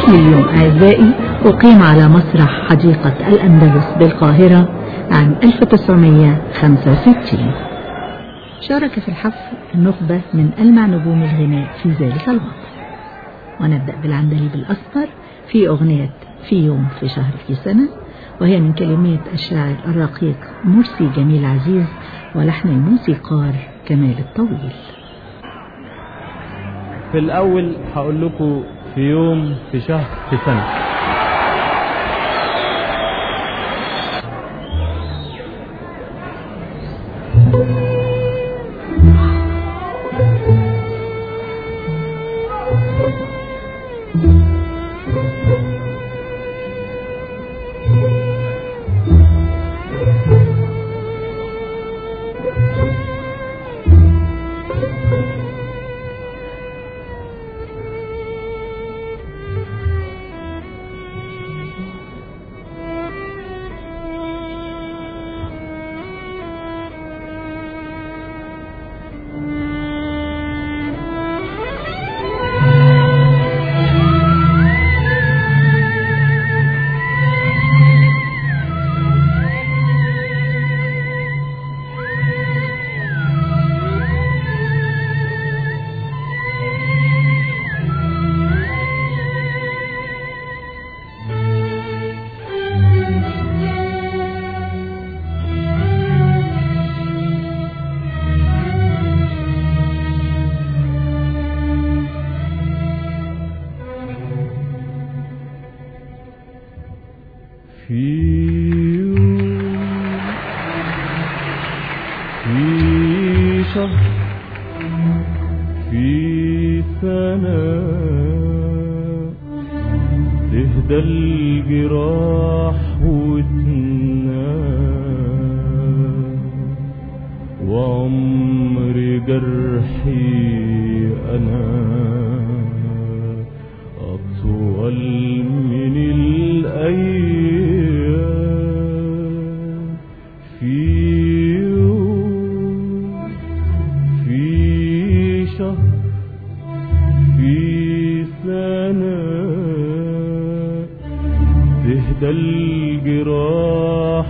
حفل اليوم أعزائي أقيم على مسرح حديقة الأندلس بالقاهرة عام 1965 شارك في الحفل نخبة من ألمع نجوم الغناء في ذلك الوقت ونبدأ بالعندليب الأسمر في أغنية في يوم في شهر في سنة وهي من كلمات الشاعر الرقيق مرسي جميل عزيز ولحن الموسيقار كمال الطويل في الأول هقول لكم في يوم في شهر في سنة في يوم في شهر في سنة تهدى الجراح وتنام وعمر جرحي أنا أطول من الأيام في يوم في شهر في سنة تهدى الجراح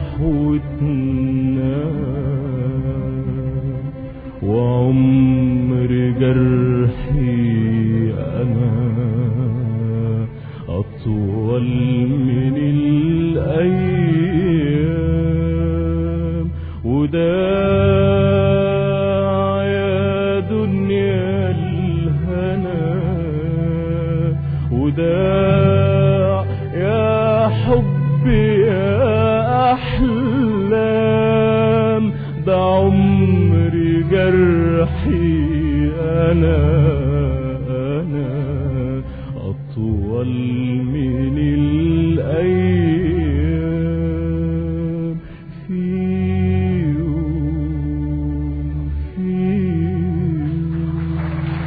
وتنام وعمر جرحي أنا أطول من الأيام وداع يا دنيا الهنا وداع يا حب يا أحلام ده عمري جرحي أنا أنا أطول من الأيام في يوم في يوم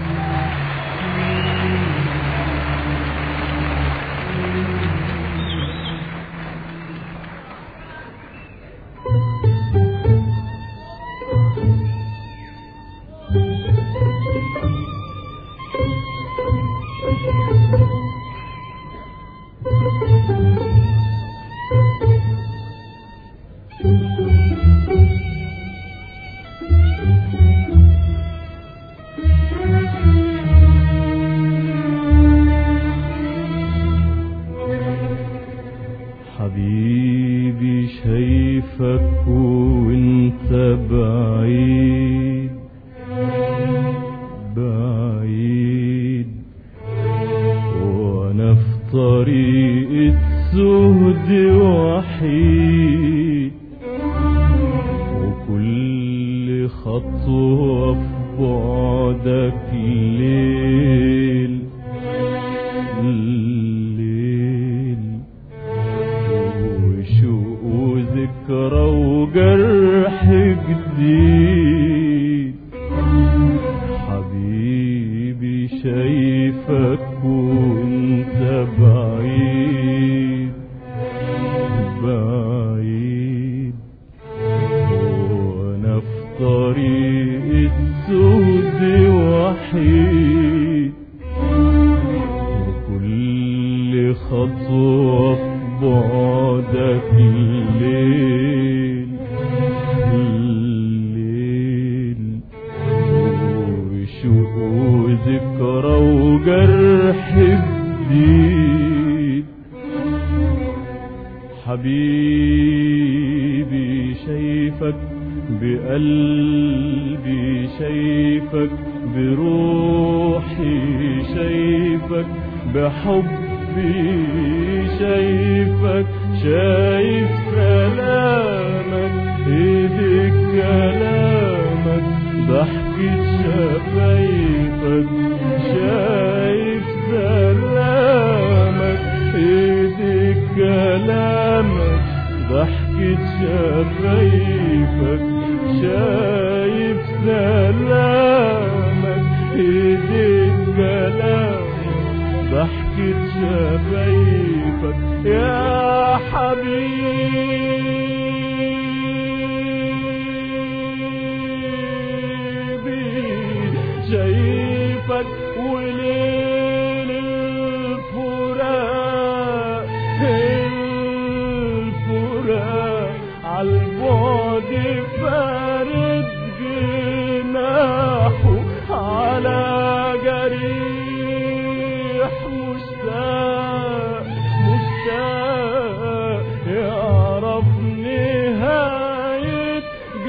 حبيبي شايفك وانت بعيد بعيد وانا في طريق السهد وحيد وكل خطوة في بعدك ليل الليل وشوق وذكرى وجرح جديد حبيبي شايفك وانت بعيد بعيد وانا في طريق السود وحيد وكل خطوة في بعدك الليل الليل وشوق وذكرى وجرح جديد حبيبي شايفك بقلبي شايفك بروحي شايفك بحبي شايفك شايف كلامك ايدك كلامك ضحكة شفايفك شايف سلامك ايدك كلامك ضحكة شفايفك شايف سلامك ايدك كلامك ضحكة شفايفك يا حبيبي شايفك وليل الفراق الفراق عالبعد فارد جناحه على جريح مشتاق مشتاق يعرف نهاية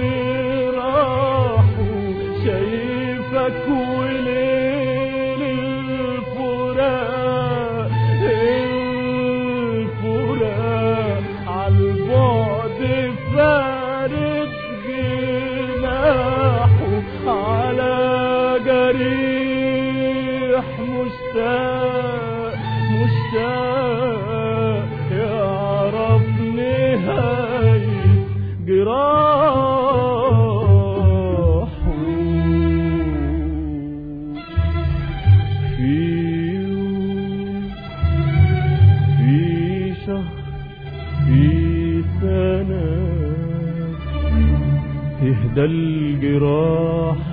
جراحه شايفك وليل الفراق الفراق عالبعد فارد جناحه على جريح مشتاق مشتاق يعرف نهاية جراحه في يوم في شهر في سنة تهدى الجراح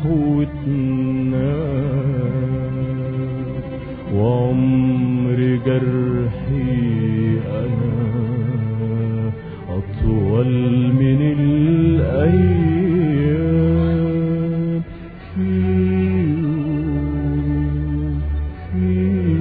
وتنام وعمر جرحي أنا أطول من الأيام في يوم في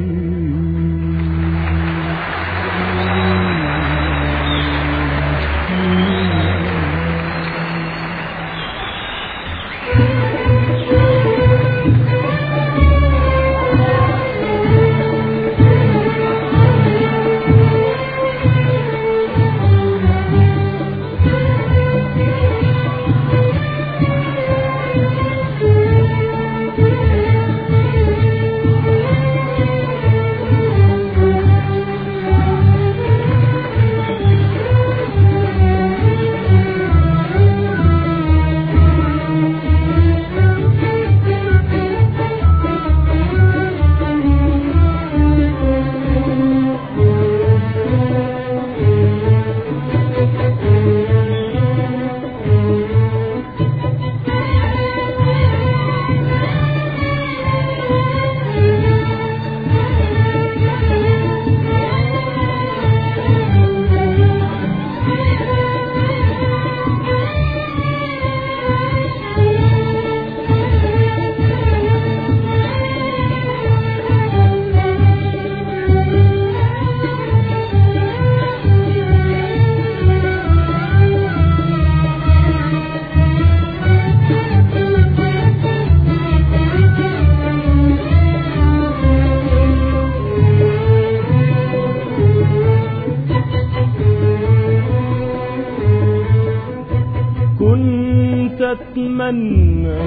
كنت اتمنى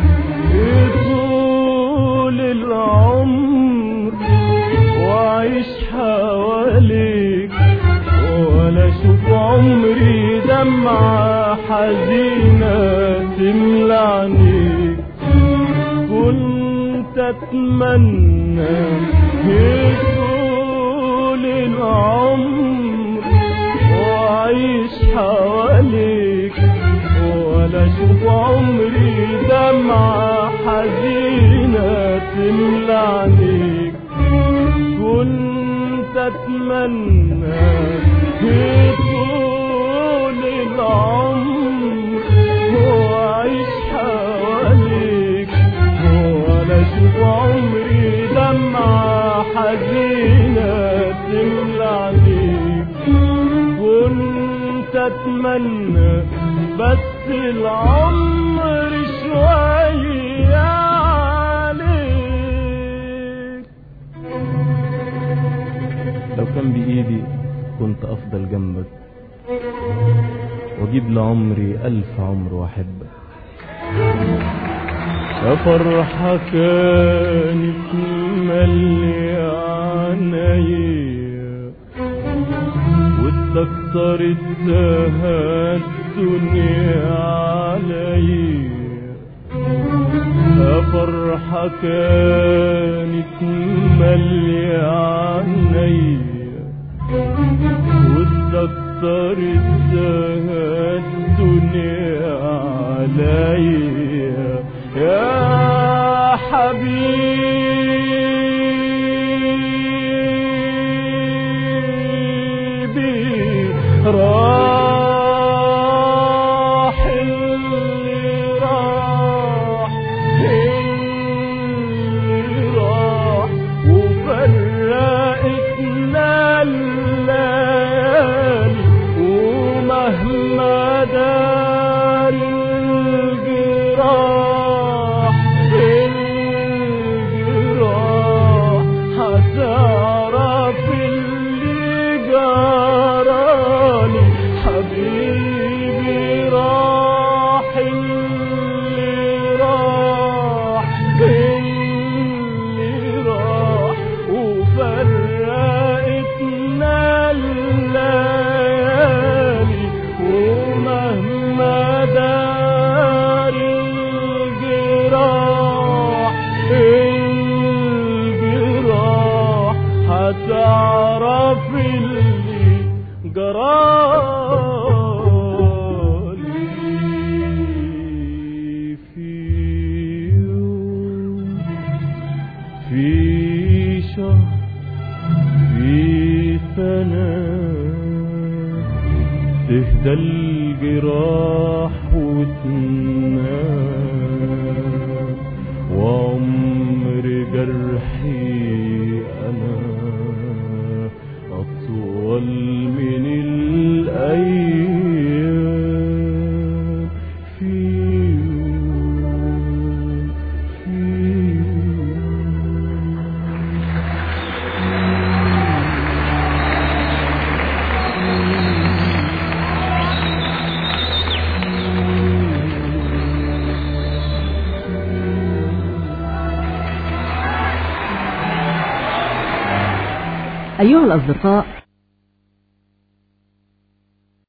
طول العمر واعيش حواليك ولا اشوف عمري دمعة حزينة تملى عينيك كنت اتمنى طول العمر واعيش حواليك ولا اشوف عمري دمعة حزينة تملى عينيك كنت اتمنى طول العمر واعيش حواليك ولا اشوف عمري دمعة حزينة تملى عليك كنت اتمنى بس العمر شوية عليك لو كان بإيدي كنت أفضل جنبك وأجيب لعمري ألف عمر وأحبك يا فرحة كانت ملي عينيا واستكترتها الدنيا عليا يا فرحة كانت ملي عينيا واستكترتها الدنيا عليا يا حبيبي راح اللي راح اللي راح وفرقتنا الليالي ومهما دار الجراح الجراح هتعرف اللي جرالي حبيبي راح اللي راح اللي راح وفرقتنا الليالي ومهما دار الجراح الجراح هتعرف اللي جرالي في يوم في شهر في سنة تهدى الجراح وتنام وعمر جرحي أنا أطول من الأيام في يوم في يوم أيها الأصدقاء